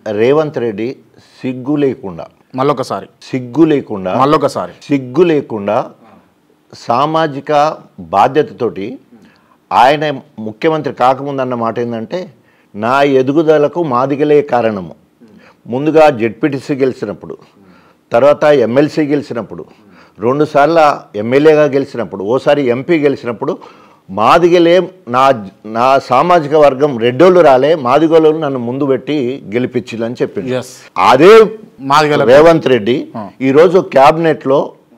రేవంత్ రెడ్డి సిగ్గు లేకుండా మళ్ళొకసారి సిగ్గు లేకుండా మళ్ళొకసారి సిగ్గు లేకుండా సామాజిక బాధ్యతతోటి ఆయన ముఖ్యమంత్రి కాకముందు అన్న మాట ఏంటంటే నా ఎదుగుదలకు మాదిగలే కారణము ముందుగా జెడ్పీటీసీ గెలిచినప్పుడు తర్వాత ఎమ్మెల్సీ గెలిచినప్పుడు రెండుసార్ల ఎమ్మెల్యేగా గెలిచినప్పుడు ఓసారి ఎంపీ గెలిచినప్పుడు మాదిగలే నా నా సామాజిక వర్గం రెడ్డోళ్ళు రాలే మాదిగోళ్ళు నన్ను ముందు పెట్టి గెలిపించిందని చెప్పింది Yes. అదే మాదిగల రేవంత్ రెడ్డి ఈరోజు క్యాబినెట్లో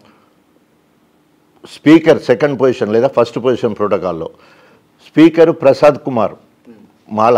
స్పీకర్ సెకండ్ పొజిషన్ లేదా ఫస్ట్ పొజిషన్ ప్రోటోకాల్లో speaker Prasad Kumar Mala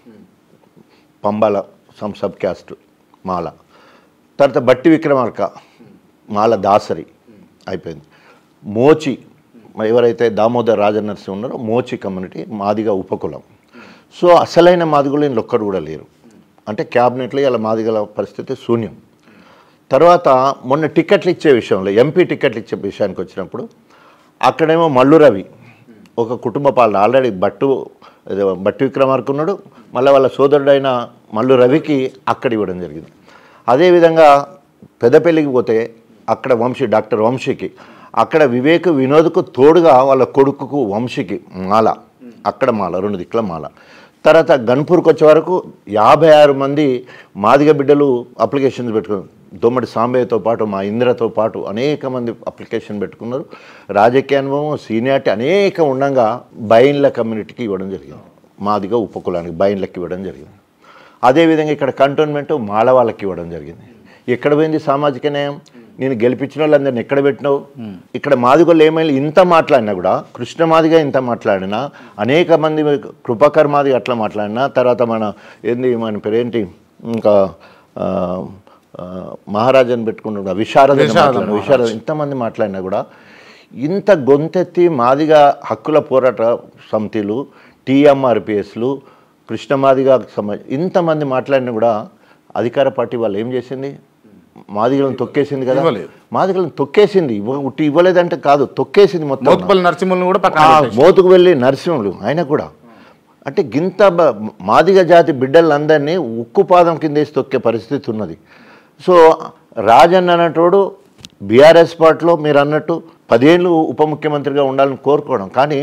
Pambala some sub caste Mala తర్వాత బట్టి విక్రమార్క మాల దాసరి అయిపోయింది మోచి మరి ఎవరైతే దామోదర్ రాజనరసింహ ఉన్నారో మోచి కమ్యూనిటీ మాదిగా ఉపకులం సో అసలైన మాదిగలు వీళ్ళు ఒక్కడు కూడా లేరు అంటే క్యాబినెట్లో ఇలా మాదిగల పరిస్థితి శూన్యం తర్వాత మొన్న టికెట్లు ఇచ్చే విషయంలో ఎంపీ టికెట్లు ఇచ్చే విషయానికి వచ్చినప్పుడు అక్కడేమో మల్లు రవి ఒక కుటుంబ పాలన ఆల్రెడీ బట్టు అదే బట్టి విక్రమార్క ఉన్నాడు మళ్ళీ వాళ్ళ సోదరుడైన మల్లు రవికి అక్కడ ఇవ్వడం జరిగింది అదేవిధంగా పెద్దపల్లికి పోతే అక్కడ వంశీ డాక్టర్ వంశీకి అక్కడ వివేక్ వినోద్కు తోడుగా వాళ్ళ కొడుకుకు వంశీకి మాల అక్కడ మాల రెండు దిక్కుల మాల తర్వాత గన్పూర్కి వచ్చే వరకు యాభై ఆరు మంది మాదిగ బిడ్డలు అప్లికేషన్స్ పెట్టుకున్నారు దొమ్మడి సాంబయ్యతో పాటు మా ఇంద్రతో పాటు అనేక మంది అప్లికేషన్ పెట్టుకున్నారు రాజకీయ అనుభవం సీనియారిటీ అనేక ఉండగా బైన్ల కమ్యూనిటీకి ఇవ్వడం జరిగింది మాదిగా ఉపకులానికి బైన్లకి ఇవ్వడం జరిగింది అదేవిధంగా ఇక్కడ కంటోన్మెంట్ మాల వాళ్ళకి ఇవ్వడం జరిగింది ఎక్కడ పోయింది సామాజిక న్యాయం నేను గెలిపించిన వాళ్ళందరిని ఎక్కడ పెట్టినావు ఇక్కడ మాదిగోళ్ళు ఏమైనా ఇంత మాట్లాడినా కూడా కృష్ణ మాదిగా ఇంత మాట్లాడినా అనేక మంది కృపాకర్ మాదిగా అట్లా మాట్లాడినా తర్వాత మన ఏంది మన పేరేంటి ఇంకా ఆ, ఆ, మహారాజాని పెట్టుకుంటున్నా విశారద విశారద విశారద ఇంతమంది మాట్లాడినా కూడా ఇంత గొంతెత్తి మాదిగా హక్కుల పోరాట సమితిలు టీఎంఆర్పిఎస్లు కృష్ణమాదిగా సంబంధించి ఇంతమంది మాట్లాడినా కూడా అధికార పార్టీ వాళ్ళు ఏం చేసింది మాదిగలను తొక్కేసింది కదా ఇవ్వలేదు. మాదిగలను తొక్కేసింది ఇవ్వ ఉట్టి ఇవ్వలేదంటే కాదు తొక్కేసింది మొత్తం మోత్పల్లి నరసింహులను కూడా పక్కన ఆ పెట్టేసి. మోతుకు వెళ్ళి నరసింహులు ఆయన కూడా అంటే గింత బ- మాదిగ జాతి బిడ్డలందరినీ ఉక్కు పాదం కింద వేసి తొక్కే పరిస్థితి ఉన్నది సో రాజన్ అన్నటోడు బీఆర్ఎస్ పార్టీలో మీరు అన్నట్టు పదేళ్ళు ఉప ముఖ్యమంత్రిగా ఉండాలని కోరుకోవడం కానీ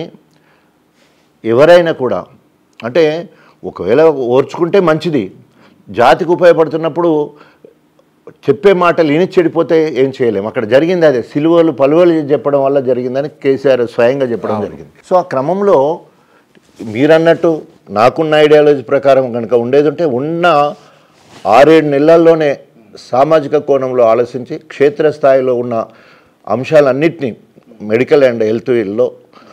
ఎవరైనా కూడా అంటే ఒకవేళ ఓర్చుకుంటే మంచిది జాతికి ఉపయోగపడుతున్నప్పుడు చెప్పే మాటలు విని చెడిపోతే ఏం చేయలేము అక్కడ జరిగింది అదే సిలువలు పలువలు చెప్పడం వల్ల జరిగిందని కేసీఆర్ స్వయంగా చెప్పడం జరిగింది సో ఆ క్రమంలో మీరన్నట్టు నాకున్న ఐడియాలజీ ప్రకారం కనుక ఉండేది ఉంటే ఉన్న ఆరేడు నెలల్లోనే సామాజిక కోణంలో ఆలోచించి క్షేత్రస్థాయిలో ఉన్న అంశాలన్నింటినీ మెడికల్ అండ్ హెల్త్లో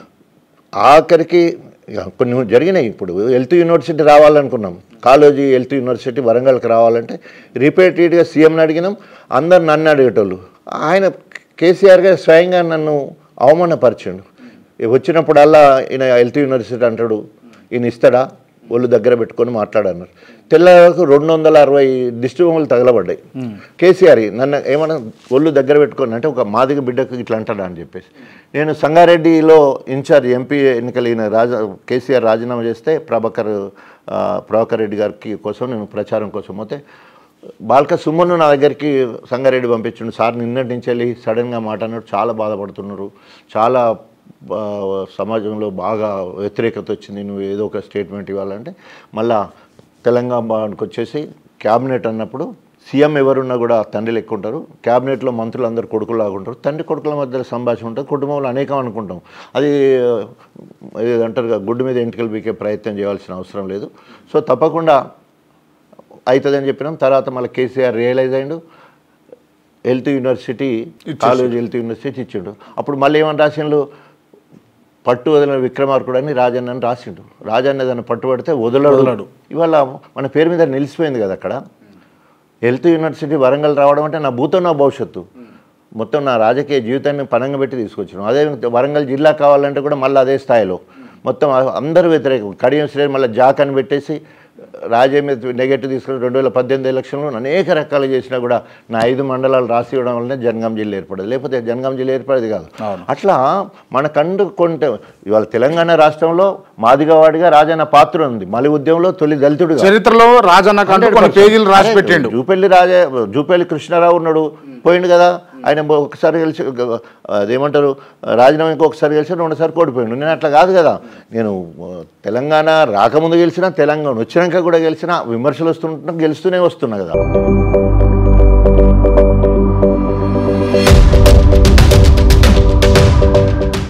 ఆఖరికి ఇక కొన్ని జరిగినాయి ఇప్పుడు హెల్త్ యూనివర్సిటీ రావాలనుకున్నాం కాలేజీ హెల్త్ యూనివర్సిటీ వరంగల్కి రావాలంటే రిపీటెడ్గా సీఎంని అడిగినాం అందరు నన్ను అడిగేటోళ్ళు ఆయన కేసీఆర్ గారు స్వయంగా నన్ను అవమానపరిచిండు వచ్చినప్పుడల్లా ఈయన హెల్త్ యూనివర్సిటీ అంటాడు ఈయన ఇస్తాడా ఒళ్ళు దగ్గర పెట్టుకొని మాట్లాడన్నారు తెల్లవారుకు రెండు వందల అరవై దిష్టి బొమ్మలు తగలబడ్డాయి కేసీఆర్ నన్ను ఏమన్నా ఒళ్ళు దగ్గర పెట్టుకొని అంటే ఒక మాదిగ బిడ్డకు ఇట్లా అంటాడా అని చెప్పేసి నేను సంగారెడ్డిలో ఇన్ఛార్జ్ ఎంపీ ఎన్నికలు ఈయన రాజా కేసీఆర్ రాజీనామా చేస్తే ప్రభాకర్ ఆ, ప్రభాకర్ రెడ్డి గారికి కోసం నేను ప్రచారం కోసం పోతే బాల్క సుమన్ను నా దగ్గరికి సంగారెడ్డి పంపించిండు సార్ నిన్నటి నుంచి వెళ్ళి సడన్గా మాట అన్నాడు చాలా బాధపడుతున్నారు చాలా ఆ, సమాజంలో బాగా వ్యతిరేకత వచ్చింది నువ్వు ఏదో ఒక స్టేట్మెంట్ ఇవ్వాలంటే మళ్ళా తెలంగాణకి వచ్చేసి క్యాబినెట్ అన్నప్పుడు సీఎం ఎవరున్నా కూడా తండ్రి లెక్క ఉంటారు క్యాబినెట్లో మంత్రులు అందరు కొడుకులాగా ఉంటారు తండ్రి కొడుకుల మధ్య సంభాషణ ఉంటుంది కుటుంబంలో అనేకం అనుకుంటాం అది ఇది అంటారు కదా, గుడ్డు మీద ఎంటికలు పీకే ప్రయత్నం చేయాల్సిన అవసరం లేదు సో తప్పకుండా అవుతుందని చెప్పినాం తర్వాత మళ్ళీ కేసీఆర్ రియలైజ్ అయ్యిండు health university college health university ఇచ్చిండు అప్పుడు మళ్ళీ ఏమని రాసిండు పట్టు వదిలిన విక్రమార్కుడు అని రాజన్న అని రాసిండు రాజన్న ఏదైనా పట్టుబడితే వదలడు వదలడు. ఇవాళ మన పేరు మీద నిలిచిపోయింది కదా అక్కడ హెల్త్ యూనివర్సిటీ వరంగల్ రావడం అంటే నా భూతం నా భవిష్యత్తు మొత్తం నా రాజకీయ జీవితాన్ని పనంగా పెట్టి తీసుకొచ్చాను అదే వరంగల్ జిల్లా కావాలంటే కూడా మళ్ళీ అదే స్థాయిలో మొత్తం అందరూ వ్యతిరేకం కడియం శ్రేణి మళ్ళీ జాక్ అని పెట్టేసి రాజే మీద నెగటివ్ తీసుకుని రెండు వేల పద్దెనిమిది ఎలక్షన్లో అనేక రకాలు చేసినా కూడా నా ఐదు మండలాలు రాసి ఇవ్వడం వల్లనే జనగాం జిల్లా ఏర్పడదు లేకపోతే జనగాం జిల్లా ఏర్పడేది కాదు అవును. అట్లా మన కండు కొంటే ఇవాళ తెలంగాణ రాష్ట్రంలో మాదిగవాడిగా రాజన్న పాత్ర ఉంది మలి ఉద్యమంలో తొలి దళితుడుగా చరిత్రలో రాజన్న కంటూ కొన్ని పేజీలు రాసి పెట్టిండు జూపల్లి రాజా జూపల్లి కృష్ణారావు ఉన్నాడు పోయిండు కదా ఆయన ఒకసారి గెలిచి అదేమంటారు రాజీనామా ఇంకొకసారి గెలిచి రెండుసారి కోడిపోయిండు నేను అట్లా కాదు కదా నేను ఆ, తెలంగాణ రాకముందు గెలిచినా తెలంగాణ వచ్చినాక కూడా గెలిచినా విమర్శలు వస్తుంటున్నా గెలుస్తూనే వస్తున్నా కదా